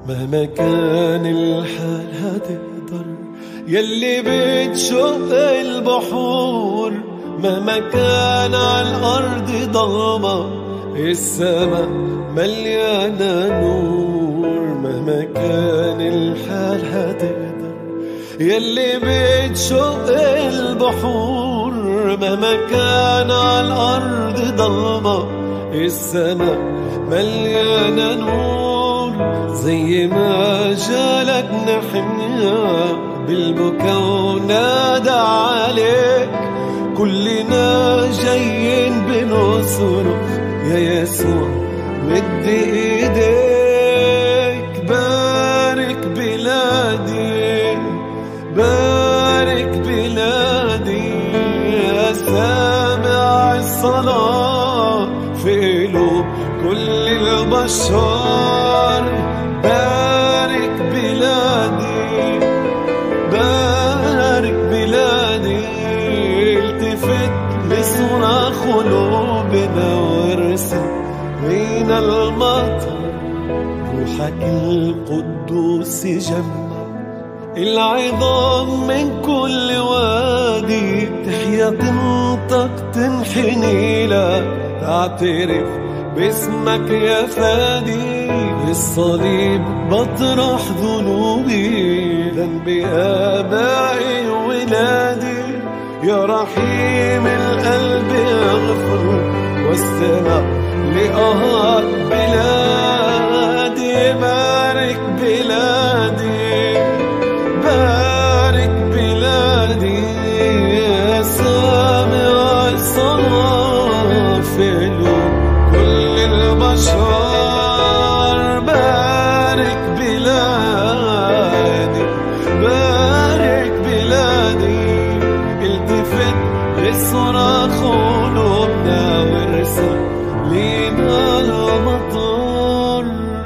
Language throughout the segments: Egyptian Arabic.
مهما كان الحال هتقدر يلي بتشق البحور مهما كان على الأرض ضلمة السما مليانة نور مهما كان الحال هتقدر يلي بتشق البحور مهما كان على الأرض ضلمة السما مليانة نور زي ما جالك نحن بالبكا ونادى عليك كلنا جايين بنصرخ يا يسوع مد ايديك بارك بلادي بارك بلادي يا سامع الصلاة في قلوب كل البشر بارك بلادي بارك بلادي التفت لصراخ قلوبنا وارسل بين المطر روحك القدوس جمع العظام من كل وادي تحيا تنطق تنحني لك تعترف باسمك يا فادي الصليب بطرح ذنوبي ذنبي آبائي وولادي يا رحيم القلب اغفر واستمع لآهات بلادي بارك بلادي بارك بلادي يا سامع الصلاة في قلوب كل البشر بارك بلادي بارك بلادي التفت لصراخ قلوبنا وارسل لينا المطر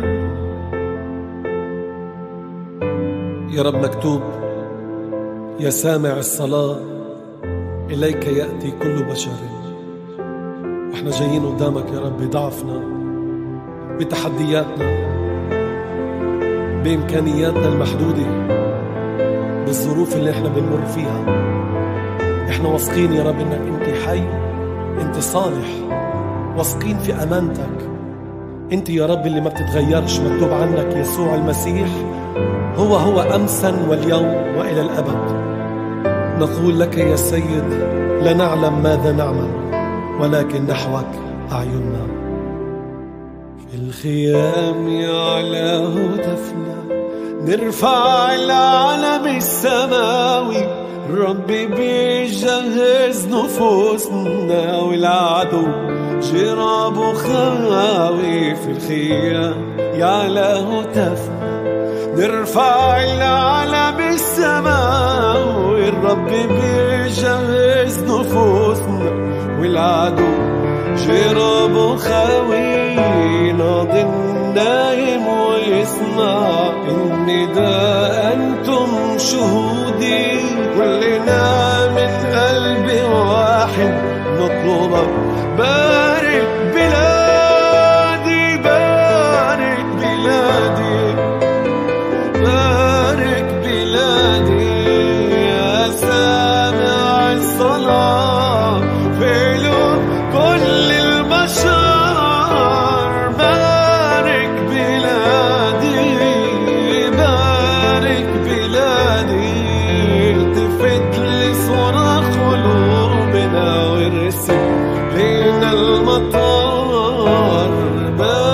يا رب مكتوب يا سامع الصلاة إليك يأتي كل بشر واحنا جايين قدامك يا رب بضعفنا بتحدياتنا بإمكانياتنا المحدودة بالظروف اللي احنا بنمر فيها احنا واثقين يا رب انك انت حي انت صالح واثقين في امانتك انت يا رب اللي ما بتتغيرش مكتوب عنك يسوع المسيح هو هو امسا واليوم والى الابد نقول لك يا سيد لا نعلم ماذا نعمل ولكن نحوك اعيننا في الخيام يعلى هتفنا نرفع العلم السماوي ربي بيجهز نفوسنا والعدو جرابه خاوي في الخيام يعلى هتفنا نرفع العلم السماوي الرب بيجهز نفوسنا والعدو جرابه خاوي ناضي النايم ويسمع النداء انتم شهودي كلنا من قلب واحد نطلبك بارك بلادي بارك بلادي بارك بلادي يا سامع الصلاة في قلوب كل البشر بارك بلادي بارك بلادي التفت لصراخ قلوبنا وارسل لينا المطر بارك